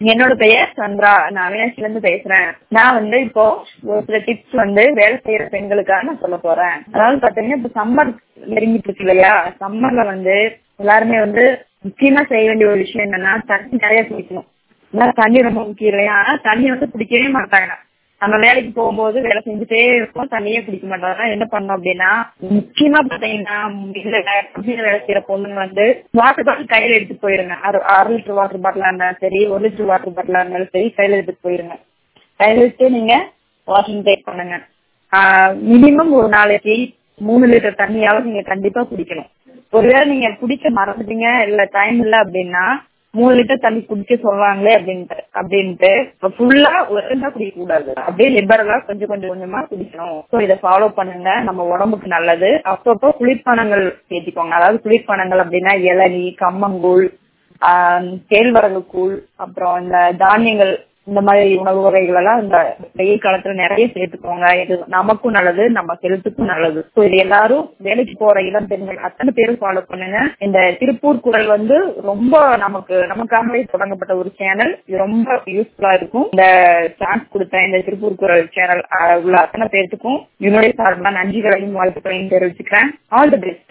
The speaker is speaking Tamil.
என்னோட பெயர் சந்திரா நான் அவினாசில இருந்து பேசுறேன் நான் வந்து இப்போ ஒரு சில டிப்ஸ் வந்து வேலை செய்யற பெண்களுக்காக நான் சொல்ல போறேன் அதாவது பாத்தீங்கன்னா இப்ப சம்மர் நெருங்கிட்டு இருக்கு இல்லையா சம்மர்ல வந்து எல்லாருமே வந்து முக்கியமா செய்ய வேண்டிய ஒரு விஷயம் என்னன்னா தண்ணி நிறைய குடிக்கணும் ஏன்னா தண்ணி ரொம்ப முக்கியம் இல்லையா ஆனா தண்ணி வந்து குடிக்கவே மாட்டாங்க நம்ம வேலைக்கு போகும்போது வேலை செஞ்சுட்டே இருப்போம் தண்ணியே குடிக்க மாட்டாங்க என்ன பண்ணோம் அப்படின்னா முக்கியமா பாத்தீங்கன்னா இதுல கம்பெனில வேலை செய்யற பொண்ணுங்க வந்து வாட்டர் பாட்டில் கையில எடுத்துட்டு போயிருங்க அரை அரை லிட்டர் வாட்டர் பாட்டிலா இருந்தாலும் சரி ஒரு லிட்டர் வாட்டர் பாட்டிலா இருந்தாலும் சரி கையில எடுத்துட்டு போயிருங்க கையில எடுத்து நீங்க வாஷிங் டேக் பண்ணுங்க மினிமம் ஒரு நாளைக்கு மூணு லிட்டர் தண்ணியாவது நீங்க கண்டிப்பா குடிக்கணும் ஒருவேளை நீங்க குடிக்க மறந்துட்டீங்க இல்ல டைம் இல்ல அப்படின்னா மூணு லிட்டர் தண்ணி குடிக்க சொல்றாங்களே அப்படின்ட்டு அப்படின்ட்டு ஃபுல்லா ஒருந்தா குடிக்க கூடாது அப்படியே லிபரலா கொஞ்சம் கொஞ்சம் கொஞ்சமா குடிக்கணும் ஸோ இதை ஃபாலோ பண்ணுங்க நம்ம உடம்புக்கு நல்லது அப்பப்போ குளிர்பானங்கள் சேர்த்திக்கோங்க அதாவது குளிர்பானங்கள் அப்படின்னா இளநி கம்மங்கூழ் கேழ்வரகு கூழ் அப்புறம் இந்த தானியங்கள் இந்த மாதிரி உணவு வகைகள் எல்லாம் இந்த வெயில் காலத்துல நிறைய சேர்த்துக்கோங்க இது நமக்கும் நல்லது நம்ம ஹெல்த்துக்கும் நல்லது ஸோ இது எல்லாரும் வேலைக்கு போற இளம் பெண்கள் அத்தனை பேரும் ஃபாலோ பண்ணுங்க இந்த திருப்பூர் குரல் வந்து ரொம்ப நமக்கு நமக்காகவே தொடங்கப்பட்ட ஒரு சேனல் இது ரொம்ப யூஸ்ஃபுல்லா இருக்கும் இந்த சான்ஸ் கொடுத்த இந்த திருப்பூர் குரல் சேனல் உள்ள அத்தனை பேர்த்துக்கும் என்னுடைய சார்பாக நன்றிகளையும் வாழ்த்துக்களையும் தெரிவிச்சுக்கிறேன் ஆல் தி பெஸ்ட்